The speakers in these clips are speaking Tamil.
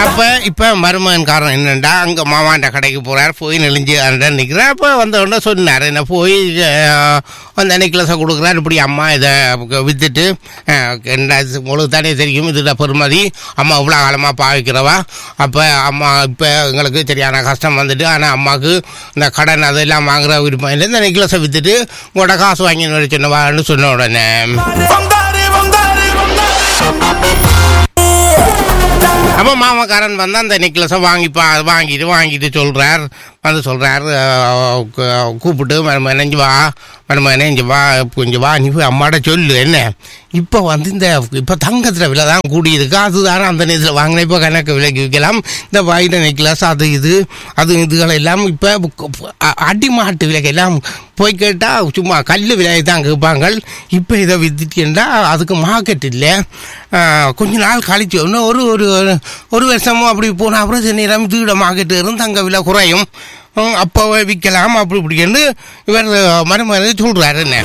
அப்ப இப்ப மருமகன் காரணம் என்னண்டா அங்க மாமாண்ட கடைக்கு போறார் போய் நெளிஞ்சு அந்த நிக்கிறார் அப்ப வந்த உடனே சொன்னார் என்ன போய் அஹ், அந்த நெக்லஸை கொடுக்குறாரு இப்படி அம்மா இதை வித்துட்டு அஹ், என்ன இது உங்களுக்கு தானே தெரியும் இதுல பெருமதி அம்மா இவ்வளோ காலமா பாவிக்கிறவா அப்ப அம்மா இப்ப எங்களுக்கு சரியான கஷ்டம் வந்துட்டு ஆனா அம்மாவுக்கு இந்த கடன் அதெல்லாம் வாங்குற விருப்பம் இல்லை இந்த நெக்லஸை வித்துட்டு உங்களோட காசு வாங்கின்னு வர சொன்னவான்னு சொன்ன உடனே அப்போ மாமக்காரன் வந்து அந்த நெக்லஸை வாங்கி பா வாங்கிட்டு வாங்கிட்டு சொல்கிறார் வந்து சொல்கிறார் கூப்பிட்டு மருமகனே இங்கே வா மருமகனே இங்கே வா கொஞ்சம் வா நீ போய் அம்மாட்ட சொல்லு என்ன இப்போ வந்து இந்த இப்போ தங்கத்தில் விலை தான் கூடியிருக்கு அதுதானே அந்த நேரத்தில் வாங்கின இப்போ கணக்கு விலைக்கு விற்கலாம் இந்த வைர நெக்லஸ் அது இது அது இதுகள் எல்லாம் இப்போ அடி மாட்டு விலைக்கு எல்லாம் போய் கேட்டால் சும்மா கல் விலையை தான் கேட்பாங்க இப்போ இதை வித்துட்டேன்டா அதுக்கு மார்க்கெட் இல்லை கொஞ்ச நாள் கழிச்சு இன்னும் ஒரு ஒரு ஒரு வருஷமும் அப்படி போனால் அப்புறம் சில நேரம் தீட மார்க்கெட்டு இருந்து தங்க விலை குறையும் ம், அப்போவே விற்கலாம் அப்படி இப்படின்னு இவர் மருமகன் சொல்கிறாரு என்ன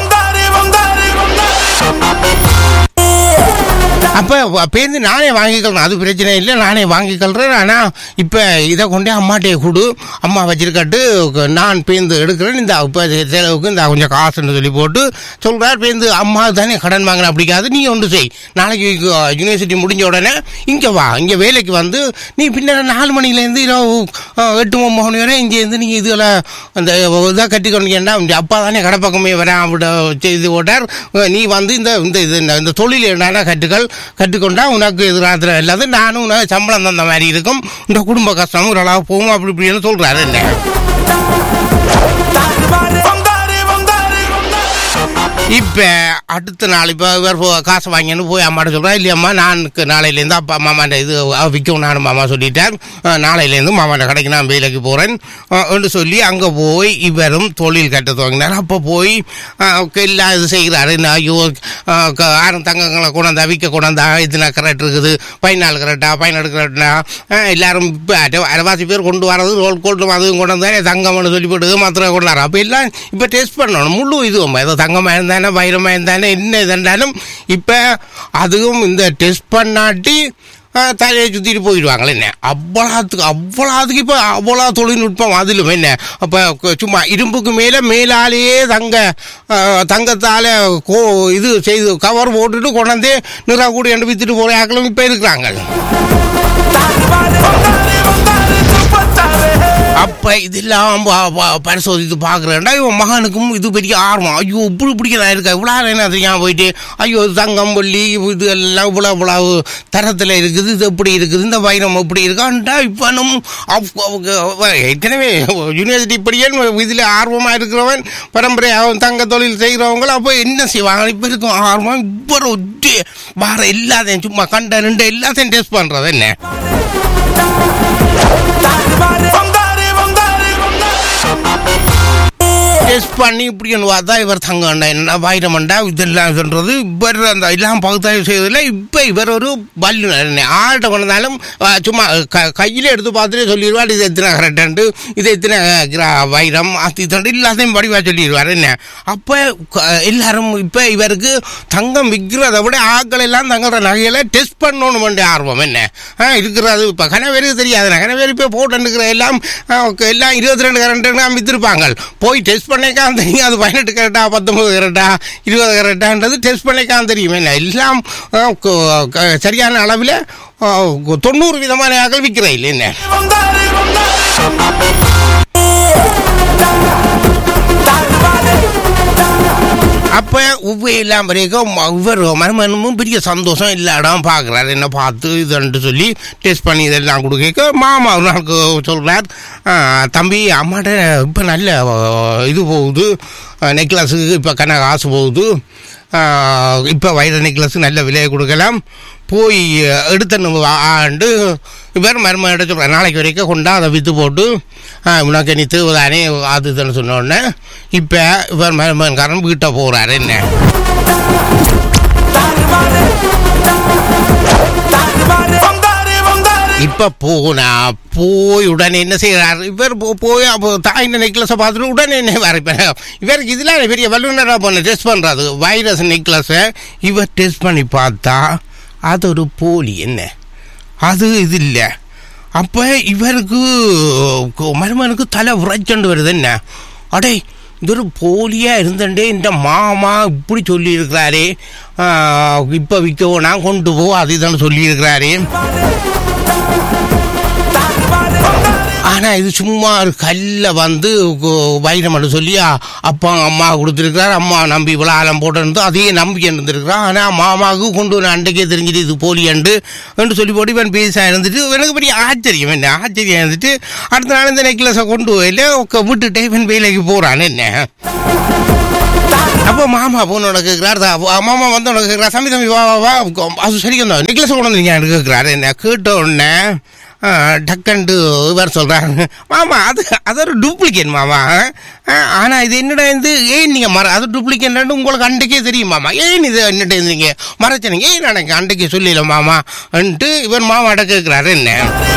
அப்போ பேருந்து நானே வாங்கிக்கிறேன் அது பிரச்சனை இல்லை நானே வாங்கிக்கிறேன் ஆனால் இப்போ இதை கொண்டே அம்மாட்டே கொடு அம்மா வச்சிருக்கட்டு நான் பேருந்து எடுக்கிறேன் இந்த இப்போ செலவுக்கு இந்த கொஞ்சம் காசுன்னு சொல்லி போட்டு சொல்கிறார் பேருந்து அம்மா தானே கடன் வாங்கின அப்படிக்காது நீ ஒன்று செய் நாளைக்கு யூனிவர்சிட்டி முடிஞ்ச உடனே இங்கே வா இங்கே வேலைக்கு வந்து நீ பின்னர் நாலு மணிலேருந்து இரவு அஹ், எட்டு ஒம்பது மணி வரை இங்கே இருந்து நீங்கள் இதில் அந்த இதாக கட்டிக்கொண்டீங்கன்னா இந்த அப்பா தானே கடைப்பக்கமே வரேன் அப்படி செய்து போட்டார் அஹ், நீ வந்து இந்த இந்த இது இந்த- இந்த தொழில் என்னன்னா கற்றுக்கள் கற்றுக்கொண்டா உனக்கு எதிராக இல்லாத நானும் உனக்கு சம்பளம் தந்த மாதிரி இருக்கும் இந்த குடும்ப கஷ்டமும் ஓரளவு போகும் அப்படி இப்படின்னு சொல்கிறாரு என்ன இப்போ அடுத்த நாள் இப்போ இவர் போ- காசு வாங்கின்னு போய் அம்மாட்ட சொல்கிறா இல்லையம்மா நான் நாளையிலேருந்து அப்பா மாமாண்ட இது அஹ், விற்கும் நானும் மாமா சொல்லிட்டார் அஹ், நாளையிலேருந்து மாமாண்ட கடைக்கு நான் வேலைக்கு போகிறேன் என்று சொல்லி அங்கே போய் இவரும் தொழில் கட்ட துவங்கினார் அப்போ போய் அஹ், எல்லாம் இது செய்கிறாரு நான் ஐயோ அஹ், க- ஆயிரம் தங்கங்களை கொண்டாந்தா விற்க கொண்டாந்தா இத்தனை கரெக்ட் இருக்குது பதினாலு கரெக்டா பதினெட்டு கரெக்டா எல்லாரும் இப்போ அரைவாசி பேர் கொண்டு வரது ரோல் கோல்டு அதுவும் கொண்டு வந்தாரு தங்கம்னு சொல்லி போட்டு மாத்திரை கொண்டாரு அப்போ எல்லாம் இப்போ டெஸ்ட் பண்ணணும் முழு இதுவும் ஏதோ தங்கமாக இருந்தானே வைரமாக இருந்தானே என்ன இது இருந்தாலும் இப்போ அதுவும் இந்த டெஸ்ட் பண்ணாட்டி அஹ், தலையை சுற்றிட்டு போயிடுவாங்களே என்ன அவ்வளோத்துக்கு அவ்வளோத்துக்கு இப்போ அவ்வளோ தொழில்நுட்பம் அதிலும் என்ன அப்போ சும்மா இரும்புக்கு மேலே மேலாலேயே தங்க அஹ், தங்கத்தால் கோ இது செய்து கவர் போட்டுட்டு கொண்டாந்து நிறா கூடி என்று வித்துட்டு போகிற ஆக்களும் இப்போ இருக்கிறாங்க அப்ப இதெல்லாம் பா- பா- பரிசோதித்து பார்க்குறேன்டா இவன் மகனுக்கும் இது பெரிய ஆர்வம் ஐயோ இப்படி பிடிக்கிறதா இருக்கா இவ்வளோ என்ன தெரியாம போயிட்டு ஐயோ தங்கம் வெள்ளி இது எல்லாம் இவ்வளோ இவ்வளவு தரத்தில் இருக்குது இது எப்படி இருக்குது இந்த வைரம் எப்படி இருக்கான்டா இவனும் அவ்- அவங்க- அவ- ஏற்கனவே யூனிவர்சிட்டி இப்படியே இதில் ஆர்வமாக இருக்கிறவன் பரம்பரை அவன் தங்க தொழில் செய்கிறவங்க அப்போ என்ன செய்வாங்க இப்போ இருக்கும் ஆர்வம் இப்போ ஒட்டி வார எல்லாத்தையும் சும்மா கண்ட ரெண்டு எல்லாத்தையும் டெஸ்ட் பண்ணுறது என்ன டெஸ்ட் பண்ணி இப்படி பார்த்தா இவர் தங்கண்டா என்ன வைரமண்டா இதெல்லாம் சொல்றது இவர் அந்த எல்லாம் பகுத்தாய்வு செய்வதில் இப்போ இவர் ஒரு வல்லுநர் ஆள்கிட்ட கொண்டாலும் சும்மா க கையில் எடுத்து பார்த்துட்டு சொல்லிடுவார் இது எத்தனை கரெக்டாண்டு இது எத்தனை கிரா வைரம் அது இதோண்டு எல்லாத்தையும் படிவாக சொல்லிடுவார் என்ன அப்போ எல்லாரும் இப்போ இவருக்கு தங்கம் விற்கிறத விட ஆட்கள் எல்லாம் தங்களோட நகைகளை டெஸ்ட் பண்ணணும் வேண்டிய ஆர்வம் என்ன ஆ, இருக்கிறது இப்போ கனவேருக்கு தெரியாது கனவேரு இப்போ போட்டுருக்கிற எல்லாம் ஆ, ஓகே, எல்லாம் இருபத்தி ரெண்டு கரண்ட்டு விற்றுருப்பாங்க போய் டெஸ்ட் பண்ணிக்கான் தெரியும் அது பதினெட்டு கரெக்டா பத்தொன்பது கரெக்டா இருபது கரெக்டான்றது டெஸ்ட் பண்ணிக்கான் தெரியும் என்ன எல்லாம் ஆ, க- க- சரியான அளவில் ஆ, தொண்ணூறு விதமான ஆக்கள் விற்கிற இல்லை என்ன அப்போ உப்பு எல்லாம் வரைக்கும் இவர் மருமனமும் பெரிய சந்தோஷம் எல்லா இடம் பார்க்குறாரு என்ன பார்த்து இதுன்ட்டு சொல்லி டெஸ்ட் பண்ணி இதெல்லாம் கொடுக்க மாமா ஒரு நாளுக்கு சொல்கிறார் தம்பி அம்மாட்ட இப்போ நல்ல அஹ், இது போகுது நெக்லஸுக்கு இப்போ கண்ண காசு போகுது இப்போ வைர நெக்லஸ் நல்ல விலையை கொடுக்கலாம் போய் எடுத்து ஆண்டு இவர் மரும எடுத்து சொல்றார். நாளைக்கு வரைக்கும் கொண்டா அதை விற்று போட்டு ஆ, உனக்கு நீ தேவைதானே அது இதுன்னு சொன்ன உடனே இப்போ இவர் மருமகன்காரன் வீட்டை போகிறாரு என்ன இப்ப போனா போய் உடனே என்ன செய்யறாரு இவர் போ- போய் அப்போ தாய் நெக்லஸை பார்த்துட்டு உடனே என்ன வரைப்பாரு இவருக்கு இதெல்லாம் பெரிய வல்லுநராக போன டெஸ்ட் பண்றது வைரஸ் நெக்லஸை இவர் டெஸ்ட் பண்ணி பார்த்தா அது ஒரு போலி என்ன அது இது இல்லை அப்போ இவருக்கு கு- மருமகனுக்கு தலை உரைச்சண்டு வருது என்ன அடே இது ஒரு போலியா இருந்தண்டே இந்த மாமா இப்படி சொல்லியிருக்கிறாரே இப்போ விற்கவோ நான் கொண்டு போ அது இதுன்னு சொல்லியிருக்கிறாரே ஆனா இது சும்மா ஒரு கல்ல வந்து வைரமனு சொல்லி அ- அப்பா அம்மா கொடுத்துருக்கிறார் அம்மா நம்பி இவ்வளோ ஆலம் போட்டு அதே நம்பிக்கை இருந்திருக்கிறான் ஆனா மாமாவுக்கு கொண்டு வந்து அன்றைக்கே தெரிஞ்சுட்டு இது போலி அண்டு என்று சொல்லி போட்டு இவன் பேச இருந்துட்டு எனக்கு பெரிய ஆச்சரியம் என்ன ஆச்சரியம் இருந்துட்டு அடுத்த நாள் இந்த நெக்லஸை கொண்டு போயில விட்டுட்டே இவன் வேலைக்கு போறான் என்ன அப்போ மாமா போனோட கேட்கிறார் மாமா வந்தோட கேட்கிறார் தம்பி தம்பி வா வா வா அது சரி அந்த நெக்லஸ் கொண்டு வந்தீங்க கேட்கிறாரு என்ன கேட்ட உடனே ஆ, டக்குன்ட்டு இவர் சொல்றாரு மாமா அது அது ஒரு டூப்ளிகேட் மாமா ஆ, ஆனா இது என்னடா இது ஏன் நீங்க மற அது டூப்ளிகேட் உங்களுக்கு அன்றைக்கே தெரியும் மாமா ஏன் இது என்னட்ட நீங்க மறைச்சனீங்க ஏன் எனக்கு அன்றைக்கே சொல்லல மாமான்ட்டு இவர் மாமாட்ட கேட்கிறாரு என்ன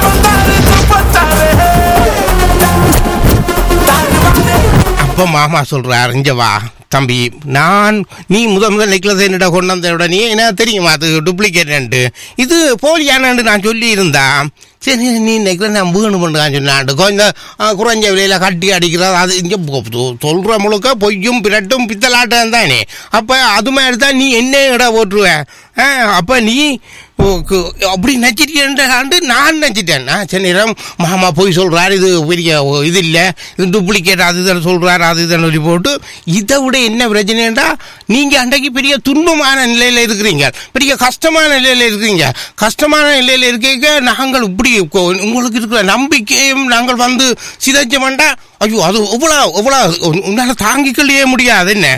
அப்ப மாமா சொல்றாரு இங்க வா தம்பி நான் நீ முதல் முதல் நெக்லஸ் என்னடா கொண்டு வந்த உடனே என்ன தெரியுமா அது டூப்ளிகேட் இது போலியானு நான் சொல்லி இருந்தா சரி நீ நெக்லஸ் நான் வேணும் பண்ணுறான்னு சொன்னாண்டு கொஞ்சம் ஆ, குறைஞ்ச விலையில கட்டி அடிக்கிறது அது இங்கே சொல்ற முழுக்க பொய்யும் பிரட்டும் பித்தலாட்டம் தானே அப்போ அது மாதிரி தான் நீ என்ன இடம் போட்டுருவ ஆ, அப்ப நீ ஓ, கு- அப்படி நச்சிட்டேன்டாண்டு நான் நச்சிட்டேன் ஆ, சரி நேரம் மாமா போய் சொல்றாரு இது பெரிய ஓ, இது இல்லை இது டூப்ளிகேட் அது இதுன்னு சொல்றாரு அது இதுன்னு சொல்லி போட்டு இதை விட என்ன பிரச்சனைண்டா நீங்க அன்றைக்கு பெரிய துன்பமான நிலையில இருக்கிறீங்க பெரிய கஷ்டமான நிலையில இருக்கீங்க கஷ்டமான நிலையில இருக்க நாங்கள் இப்படி கொ- உங்களுக்கு இருக்கிற நம்பிக்கையும் நாங்கள் வந்து சிதைச்சோம்டா ஐயோ அது எவ்வளோ எவ்வளோ உன்னால தாங்கிக்கலையே முடியாது என்ன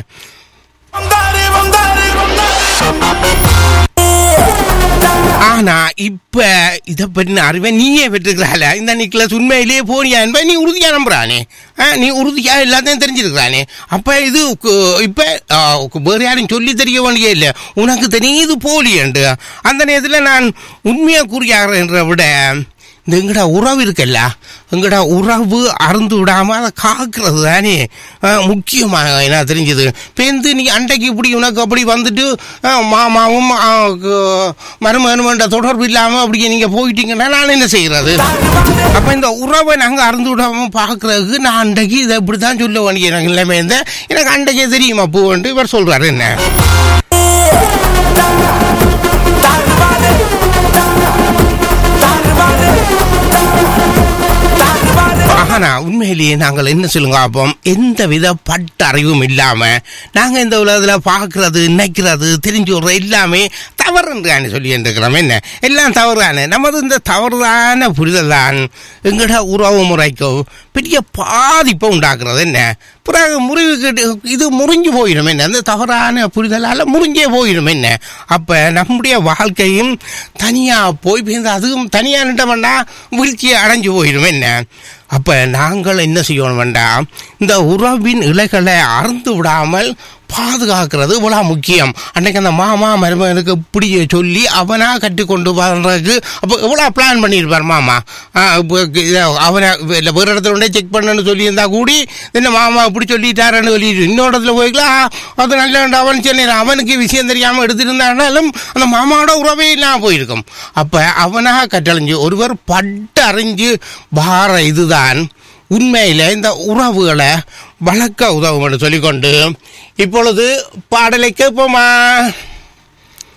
ஆனா இப்ப இத பற்றின அறிவை நீயே பெற்றுக்கிறாள இந்த நிக்கலஸ் உண்மையிலேயே போனியா என்பதை நீ உறுதியா நம்புறானே ஆ, நீ உறுதியா எல்லாத்தையும் தெரிஞ்சிருக்கிறானே அப்ப இது கு- இப்ப ஆ, வேற யாரும் சொல்லி தெரிய வேண்டிய இல்ல உனக்கு தெரியுது போலியண்டு அந்த நேரத்துல நான் உண்மையா கூறியாகிறேன்ற விட இந்த எங்கடா உறவு இருக்குல்ல எங்கடா உறவு அறுந்து விடாம அதை காக்கிறது தானே அஹ், முக்கியமாக என்ன தெரிஞ்சது பேந்து நீ அன்றைக்கு இப்படி உனக்கு அப்படி வந்துட்டு அஹ், மாமாவும் அஹ், கு- மருமகனும் தொடர்பு இல்லாம அப்படி நீங்க போயிட்டீங்கன்னா நான் என்ன செய்யறது அப்ப இந்த உறவை நாங்க அறுந்து விடாம பாக்குறதுக்கு நான் அன்றைக்கு இதை இப்படித்தான் சொல்ல வேண்டிய எனக்கு எல்லாமே இருந்த எனக்கு அன்றைக்கே தெரியுமா பூவன்ட்டு இவர் சொல்றாரு என்ன ஆனா உண்மையிலேயே நாங்கள் என்ன சொல்லுங்க அப்போ எந்த வித பட்டறிவும் இல்லாம நாங்க இந்த உலகத்துல பார்க்கறது நினைக்கிறது தெரிஞ்சு விடுறது எல்லாமே தவறுன்னு சொல்லி இருக்கிறோம் என்ன எல்லாம் தவறான நமது இந்த தவறான புரிதல் தான் எங்கட உறவு முறைக்கு பெரிய பாதிப்பை உண்டாக்குறது என்ன பிறகு முறிவு கேட்டு இது முறிஞ்சு போயிடும் என்ன அந்த தவறான புரிதலால முறிஞ்சே போயிடும் என்ன அப்ப நம்முடைய வாழ்க்கையும் தனியா போய் சேர்ந்து அதுவும் தனியா நின்றவன்னா வீழ்ச்சியை அடைஞ்சு போயிடும் என்ன அப்ப நாங்கள் என்ன செய்யணும் வேண்டாம் இந்த உறவின் இலைகளை அறுந்து விடாமல் பாதுகாக்கிறது இவ்வளவு முக்கியம் அன்னைக்கு அந்த மாமா மருமகனுக்கு இப்படி சொல்லி அவனா கற்றுக்கொண்டு வர்றதுக்கு அப்போ எவ்வளோ பிளான் பண்ணியிருப்பார் மாமா ஆ, இப்போ இத அவனை இல்லை வேறு இடத்துல கொண்டே செக் பண்ணணும்னு சொல்லியிருந்தா கூடி என்ன மாமா இப்படி சொல்லிட்டாருன்னு சொல்லிட்டு இன்னொரு இடத்துல போய்க்கலாம் ஆ, அது நல்ல அவன் சொன்னேன் அவனுக்கு விஷயம் தெரியாமல் எடுத்திருந்தாலும் அந்த மாமாவோட உறவே இல்லாமல் போயிருக்கும் அப்போ அவனாக கட்டழிஞ்சு ஒருவர் பட்டு அறிஞ்சு பார இதுதான் உண்மையில இந்த உறவுகளை வளர்க்க உதவும் என்று சொல்லிக்கொண்டு இப்பொழுது பாடலை கேட்போமா